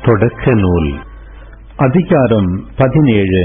தொடக்க நூல் அதிகாரம் பதினேழு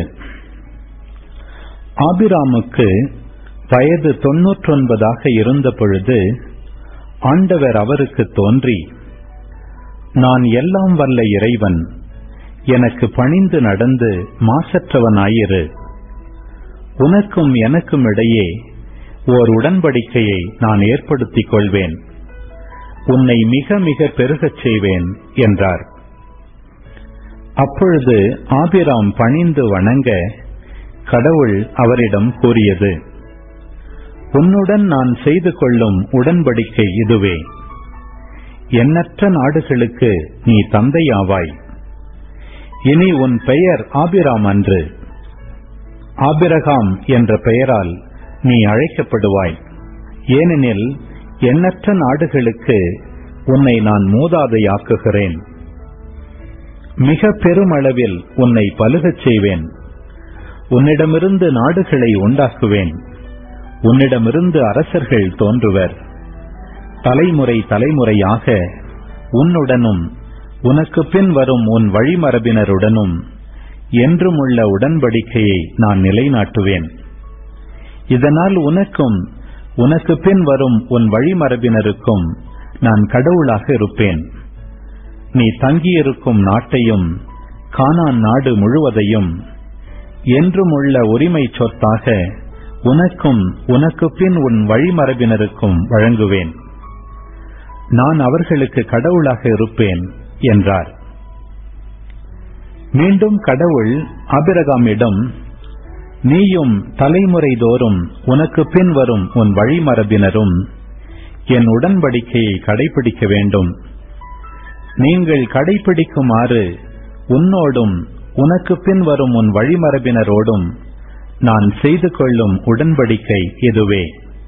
ஆபிராமுக்கு வயது தொன்னூற்றொன்பதாக இருந்த பொழுது ஆண்டவர் அவருக்கு தோன்றி நான் எல்லாம் வல்ல இறைவன் எனக்கு பணிந்து நடந்து மாசற்றவனாயிரு உனக்கும் எனக்கும் இடையே ஓர் உடன்படிக்கையை நான் ஏற்படுத்திக் கொள்வேன் உன்னை மிக மிக பெருகச் செய்வேன் என்றார் அப்பொழுது ஆபிராம் பணிந்து வணங்க கடவுள் அவரிடம் கூறியது உன்னுடன் நான் செய்து கொள்ளும் உடன்படிக்கை இதுவே எண்ணற்ற நாடுகளுக்கு நீ தந்தையாவாய் இனி உன் பெயர் ஆபிராம் அன்று ஆபிரகாம் என்ற பெயரால் நீ அழைக்கப்படுவாய் ஏனெனில் எண்ணற்ற நாடுகளுக்கு உன்னை நான் மூதாதையாக்குகிறேன் மிக பெருமளவில் உன்னை பலுகச் செய்வேன் உன்னிடமிருந்து நாடுகளை உண்டாக்குவேன் உன்னிடமிருந்து அரசர்கள் தோன்றுவர் தலைமுறை தலைமுறையாக உன்னுடனும் உனக்கு பின் வரும் உன் வழிமரபினருடனும் என்றும் உள்ள உடன்படிக்கையை நான் நிலைநாட்டுவேன் இதனால் உனக்கும் உனக்கு பின் வரும் உன் வழிமரபினருக்கும் நான் கடவுளாக இருப்பேன் நீ தங்கியிருக்கும் நாட்டையும் கானான் நாடு முழுவதையும் என்றும் உள்ள உரிமை சொத்தாக உனக்கும் உனக்கு பின் உன் வழிமரபினருக்கும் வழங்குவேன் நான் அவர்களுக்கு கடவுளாக இருப்பேன் என்றார் மீண்டும் கடவுள் அபிரகாமிடம் நீயும் தலைமுறை தோறும் உனக்கு பின் வரும் உன் வழிமரபினரும் என் உடன்படிக்கையை கடைபிடிக்க வேண்டும் நீங்கள் கடைபிடிக்குமாறு உன்னோடும் உனக்கு பின் வரும் உன் வழிமரபினரோடும் நான் செய்து கொள்ளும் உடன்படிக்கை இதுவே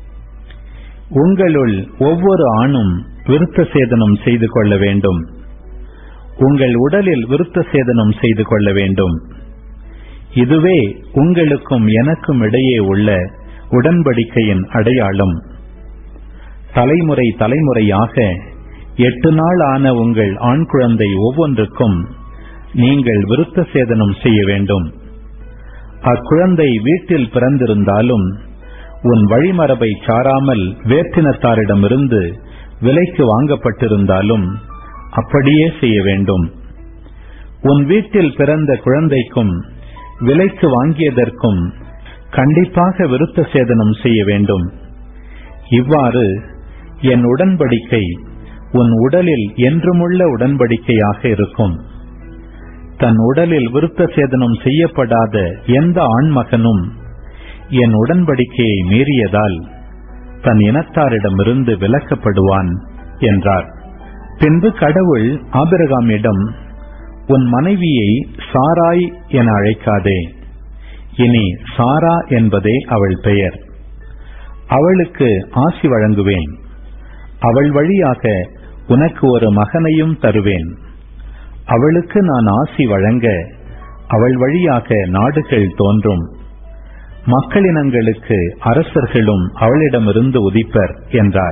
உங்களுள் ஒவ்வொரு ஆணும் விருத்த சேதனம் செய்து கொள்ள வேண்டும் உங்கள் உடலில் விருத்த சேதனம் செய்து கொள்ள வேண்டும் இதுவே உங்களுக்கும் எனக்கும் இடையே உள்ள உடன்படிக்கையின் அடையாளம் தலைமுறை தலைமுறையாக எட்டு நாள் ஆன உங்கள் ஆண் குழந்தை ஒவ்வொன்றுக்கும் நீங்கள் விருத்த சேதனம் செய்ய வேண்டும் அக்குழந்தை வீட்டில் பிறந்திருந்தாலும் உன் வழிமரபை சாராமல் வேற்றினத்தாரிடமிருந்து விலைக்கு வாங்கப்பட்டிருந்தாலும் அப்படியே செய்ய வேண்டும் உன் வீட்டில் பிறந்த குழந்தைக்கும் விலைக்கு வாங்கியதற்கும் கண்டிப்பாக விருத்த சேதனம் செய்ய வேண்டும் இவ்வாறு என் உடன்படிக்கை உன் உடலில் என்றுமுள்ள உடன்படிக்கையாக இருக்கும் தன் உடலில் விருத்த சேதனம் செய்யப்படாத எந்த ஆண்மகனும் என் உடன்படிக்கையை மீறியதால் தன் இனத்தாரிடமிருந்து விலக்கப்படுவான் என்றார் பின்பு கடவுள் ஆபிரகாமிடம் உன் மனைவியை சாராய் என அழைக்காதே இனி சாரா என்பதே அவள் பெயர் அவளுக்கு ஆசி வழங்குவேன் அவள் வழியாக உனக்கு ஒரு மகனையும் தருவேன் அவளுக்கு நான் ஆசி வழங்க அவள் வழியாக நாடுகள் தோன்றும் மக்களினங்களுக்கு அரசர்களும் அவளிடமிருந்து உதிப்பர் என்றார்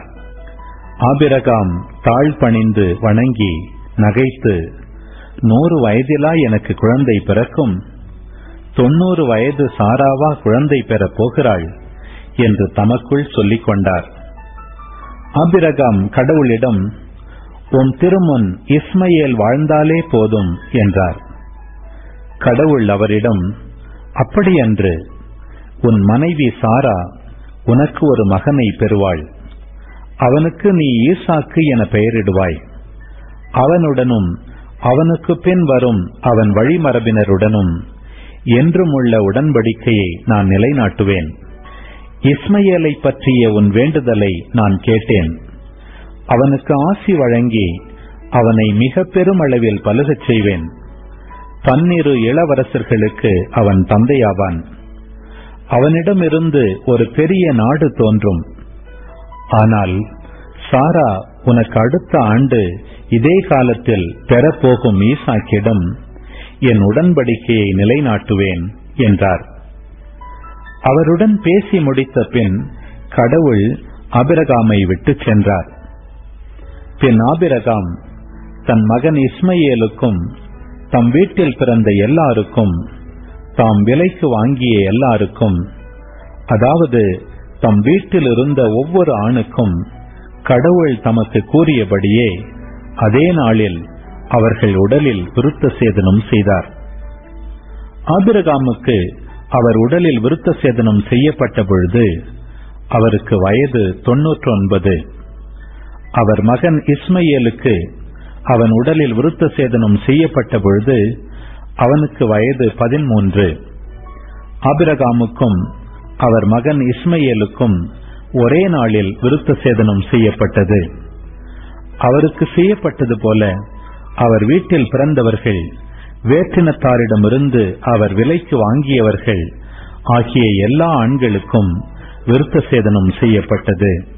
ஆபிரகாம் தாழ் பணிந்து வணங்கி நகைத்து நூறு வயதிலா எனக்கு குழந்தை பிறக்கும் தொன்னூறு வயது சாராவா குழந்தை பெறப் போகிறாள் என்று தமக்குள் சொல்லிக் கொண்டார் ஆபிரகாம் கடவுளிடம் உன் திருமுன் இஸ்மையேல் வாழ்ந்தாலே போதும் என்றார் கடவுள் அவரிடம் அப்படியன்று உன் மனைவி சாரா உனக்கு ஒரு மகனை பெறுவாள் அவனுக்கு நீ ஈசாக்கு என பெயரிடுவாய் அவனுடனும் அவனுக்கு பின் வரும் அவன் வழிமரபினருடனும் என்றும் உள்ள உடன்படிக்கையை நான் நிலைநாட்டுவேன் இஸ்மையேலை பற்றிய உன் வேண்டுதலை நான் கேட்டேன் அவனுக்கு ஆசி வழங்கி அவனை மிக பெருமளவில் பலுகச் செய்வேன் பன்னிரு இளவரசர்களுக்கு அவன் தந்தையாவான் அவனிடமிருந்து ஒரு பெரிய நாடு தோன்றும் ஆனால் சாரா உனக்கு அடுத்த ஆண்டு இதே காலத்தில் பெறப்போகும் ஈசாக்கிடம் என் உடன்படிக்கையை நிலைநாட்டுவேன் என்றார் அவருடன் பேசி முடித்த பின் கடவுள் அபிரகாமை விட்டுச் சென்றார் பின் ஆபிரகாம் தன் மகன் இஸ்மையேலுக்கும் தம் வீட்டில் பிறந்த எல்லாருக்கும் தாம் விலைக்கு வாங்கிய எல்லாருக்கும் அதாவது தம் வீட்டில் இருந்த ஒவ்வொரு ஆணுக்கும் கடவுள் தமக்கு கூறியபடியே அதே நாளில் அவர்கள் உடலில் விருத்த சேதனம் செய்தார் ஆபிரகாமுக்கு அவர் உடலில் விருத்த சேதனம் செய்யப்பட்ட பொழுது அவருக்கு வயது தொன்னூற்றி ஒன்பது அவர் மகன் இஸ்மையேலுக்கு அவன் உடலில் விருத்த சேதனம் செய்யப்பட்ட பொழுது அவனுக்கு வயது பதிமூன்று ஆபிரகாமுக்கும் அவர் மகன் இஸ்மையேலுக்கும் ஒரே நாளில் விருத்த சேதனம் செய்யப்பட்டது அவருக்கு செய்யப்பட்டது போல அவர் வீட்டில் பிறந்தவர்கள் வேற்றினத்தாரிடமிருந்து அவர் விலைக்கு வாங்கியவர்கள் ஆகிய எல்லா ஆண்களுக்கும் விருத்த சேதனம் செய்யப்பட்டது